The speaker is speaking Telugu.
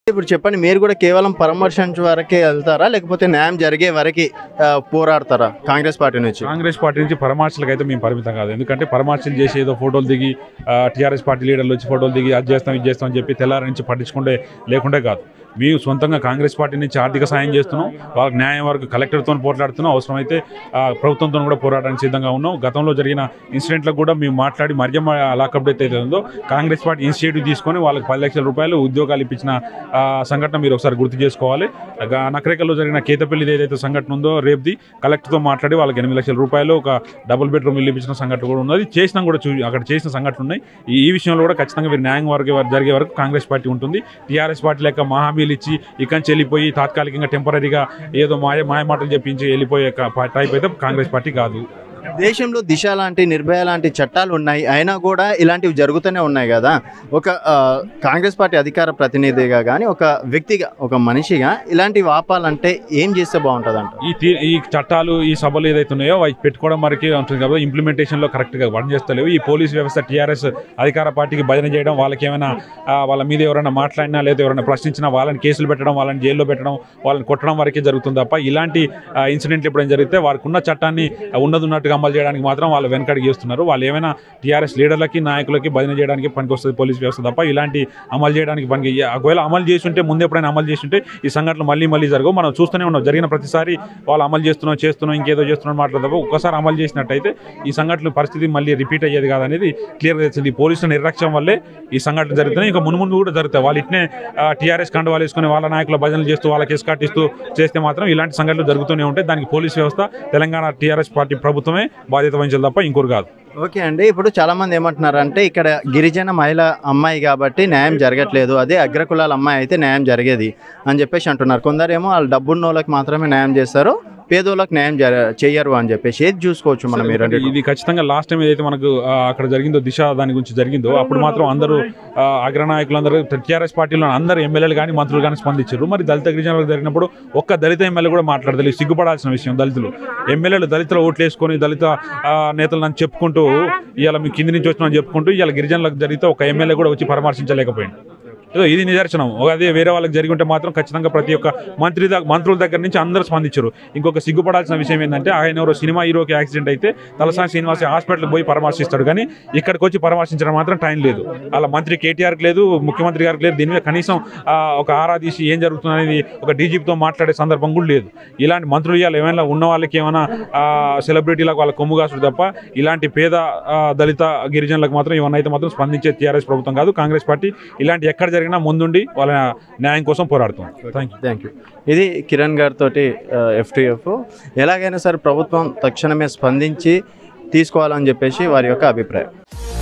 ఇప్పుడు చెప్పండి మీరు కూడా కేవలం పరామర్శించే వరకే వెళ్తారా లేకపోతే న్యాయం జరిగే వరకు ఆ, పోరాడతారా కాంగ్రెస్ పార్టీ నుంచి కాంగ్రెస్ పార్టీ నుంచి పరామర్శలకు అయితే మేము పరిమితం కాదు ఎందుకంటే పరామర్శలు చేసి ఏదో ఫోటోలు దిగి టీఆర్ఎస్ పార్టీ లీడర్లు వచ్చి ఫోటోలు దిగి అది చేస్తాం ఇది చేస్తాం అని చెప్పి తెల్లారి నుంచి పట్టించుకుంటే లేకుంటే కాదు మేము సొంతంగా కాంగ్రెస్ పార్టీ నుంచి ఆర్థిక సాయం చేస్తున్నాం వాళ్ళకి న్యాయం వరకు కలెక్టర్తో పోరాడుతున్నాం అవసరమైతే ఆ, ప్రభుత్వంతో కూడా పోరాడడానికి సిద్ధంగా ఉన్నాం గతంలో జరిగిన ఇన్సిడెంట్లకు కూడా మేము మాట్లాడి మర్యం లాకప్ డెత్ అయితే ఉందో కాంగ్రెస్ పార్టీ ఇనిషియేటివ్ తీసుకొని వాళ్ళకి పది లక్షల రూపాయలు ఉద్యోగాలు ఇప్పించిన ఆ, సంఘటన మీరు ఒకసారి గుర్తు చేసుకోవాలి గా- నకరేకల్లో జరిగిన కేతపల్లి ఏదైతే సంఘటన ఉందో రేపుది కలెక్టర్తో మాట్లాడి వాళ్ళకి ఎనిమిది లక్షల రూపాయలు ఒక డబుల్ బెడ్రూమ్ ఇల్లు ఇప్పించిన సంఘటన కూడా ఉన్నది చేసినా కూడా చూ అక్కడ చేసిన సంఘటనలు ఉన్నాయి ఈ ఈ విషయంలో కూడా ఖచ్చితంగా వీరు న్యాయం వరకు జరిగే వరకు కాంగ్రెస్ పార్టీ ఉంటుంది టీఆర్ఎస్ పార్టీ లెక్క మా హామీలు ఇచ్చి ఇక్కడి నుంచి వెళ్ళిపోయి తాత్కాలికంగా టెంపరీగా ఏదో మాయ మాయ మాటలు చెప్పించి వెళ్ళిపోయే క- టైప్ అయితే కాంగ్రెస్ పార్టీ కాదు దేశంలో దిశ లాంటి నిర్భయ లాంటి చట్టాలు ఉన్నాయి అయినా కూడా ఇలాంటివి జరుగుతూనే ఉన్నాయి కదా ఒక ఆ, కాంగ్రెస్ పార్టీ అధికార ప్రతినిధిగా కానీ ఒక వ్యక్తిగా ఒక మనిషిగా ఇలాంటివి ఆపాలంటే ఏం చేస్తే బాగుంటుంది అంట ఈ తీ- ఈ చట్టాలు ఈ సభలు ఏదైతే ఉన్నాయో అవి పెట్టుకోవడం వరకే ఉంటుంది కాబట్టి ఇంప్లిమెంటేషన్లో కరెక్ట్గా పని చేస్తలేవు ఈ పోలీస్ వ్యవస్థ టీఆర్ఎస్ అధికార పార్టీకి భజన చేయడం వాళ్ళకి ఏమైనా ఆ, వాళ్ళ మీద ఎవరైనా మాట్లాడినా లేదా ఎవరైనా ప్రశ్నించినా వాళ్ళని కేసులు పెట్టడం వాళ్ళని జైల్లో పెట్టడం వాళ్ళని కొట్టడం వరకే జరుగుతుంది తప్ప ఇలాంటి ఇన్సిడెంట్లు ఎప్పుడైనా జరిగితే వారికి ఉన్న చట్టాన్ని ఆ, ఉన్నది ఉన్నట్టుగా అమలు చేయడానికి మాత్రం వాళ్ళు వెనకడికి చేస్తున్నారు వాళ్ళు ఏమైనా టీఆర్ఎస్ లీడర్లకి నాయకులకి భజన చేయడానికి పనికి వస్తుంది పోలీస్ వ్యవస్థ తప్ప ఇలాంటి అమలు చేయడానికి పనికి ఒకవేళ అమలు చేసి ఉంటే ముందు ఎప్పుడైనా అమలు చేసి ఉంటే ఈ సంఘటనలు మళ్ళీ మళ్ళీ జరగవు మనం చూస్తూనే ఉన్నాం జరిగిన ప్రతిసారి వాళ్ళు అమలు చేస్తున్నాం చేస్తున్నాం ఇంకేదో చేస్తున్నాం మాట్లాడదు తప్ప ఒక్కసారి అమలు చేసినట్టయితే ఈ సంఘటనల పరిస్థితి మళ్ళీ రిపీట్ అయ్యేది కాదనేది క్లియర్గా తెలిసింది ఈ పోలీసుల నిర్లక్ష్యం వల్లే ఈ సంఘటన జరుగుతున్నాయి ఇంకా మున్ముందు కూడా జరుగుతాయి వాళ్ళు ఇట్నే టీఆర్ఎస్ కండువాలు వేసుకుని వాళ్ళ నాయకుల భజనలు చేస్తూ వాళ్ళకి ఎస్కాట్ ఇస్తూ చేస్తే మాత్రం ఇలాంటి సంఘటనలు జరుగుతూనే ఉంటాయి దానికి పోలీస్ వ్యవస్థ తెలంగాణ టీఆర్ఎస్ పార్టీ ప్రభుత్వమే బాధ్యత వహించాలి తప్ప ఇంకోరు కాదు ఓకే అండి ఇప్పుడు చాలా మంది ఏమంటున్నారంటే ఇక్కడ గిరిజన మహిళ అమ్మాయి కాబట్టి న్యాయం జరగట్లేదు అదే అగ్రకులాల అమ్మాయి అయితే న్యాయం జరిగేది అని చెప్పేసి అంటున్నారు కొందరేమో వాళ్ళు డబ్బున్న వాళ్ళకి మాత్రమే న్యాయం చేస్తారు పేదోళ్ళకి న్యాయం జర చేయరు అని చెప్పేసి ఏది చూసుకోవచ్చు మనం మీరు ఒకటి ఇది ఖచ్చితంగా లాస్ట్ టైం ఏదైతే మనకు ఆ, అక్కడ జరిగిందో దిశ దాని గురించి జరిగిందో అప్పుడు మాత్రం అందరూ ఆ, అగ్రనాయకులందరూ టీఆర్ఎస్ పార్టీలో అందరూ ఎమ్మెల్యేలు కానీ మంత్రులు కానీ స్పందించారు మరి దళిత గిరిజనులకు జరిగినప్పుడు ఒక్క దళిత ఎమ్మెల్యే కూడా మాట్లాడలేదు సిగ్గుపడాల్సిన విషయం దళితులు ఎమ్మెల్యేలు దళితుల ఓట్లు వేసుకొని దళిత ఆ, నేతలు నన్ను చెప్పుకుంటూ ఇవాళ మీ కింది నుంచి వచ్చినా చెప్పుకుంటూ ఇవాళ గిరిజనులకు జరిగితే ఒక ఎమ్మెల్యే కూడా వచ్చి పరామర్శించలేకపోయింది ఏదో ఇది నిదర్శనం ఒక అదే వేరే వాళ్ళకి జరిగి ఉంటే మాత్రం ఖచ్చితంగా ప్రతి ఒక్క మంత్రి ద- మంత్రుల దగ్గర నుంచి అందరూ స్పందించారు ఇంకొక సిగ్గుపడాల్సిన విషయం ఏంటంటే ఆయన ఎవరో సినిమా హీరోకి యాక్సిడెంట్ అయితే తలసాని శ్రీనివాస్ హాస్పిటల్కి పోయి పరామర్శిస్తాడు కానీ ఇక్కడికి వచ్చి పరామర్శించడం మాత్రం టైం లేదు అలా మంత్రి కేటీఆర్కి లేదు ముఖ్యమంత్రి గారికి లేదు దీని మీద కనీసం ఆ, ఒక ఆరా తీసి ఏం జరుగుతుంది అనేది ఒక డీజీపీతో మాట్లాడే సందర్భం కూడా లేదు ఇలాంటి మంత్రులు ఇవాళ ఏమైనా ఉన్న వాళ్ళకి ఏమైనా సెలబ్రిటీలకు వాళ్ళ కొమ్ము కాసుడు తప్ప ఇలాంటి పేద ఆ, దళిత గిరిజనులకు మాత్రం ఇవన్నీ అయితే మాత్రం స్పందించే టీఆర్ఎస్ ప్రభుత్వం కాదు కాంగ్రెస్ పార్టీ ఇలాంటి ఎక్కడ జరిగినా ముందుండి వాళ్ళ న్యాయం కోసం పోరాడుతుంది థ్యాంక్ యూ థ్యాంక్ యూ ఇది కిరణ్ గారితో ఎఫ్టీఎఫ్ ఎలాగైనా సరే ప్రభుత్వం తక్షణమే స్పందించి తీసుకోవాలని చెప్పేసి వారి యొక్క అభిప్రాయం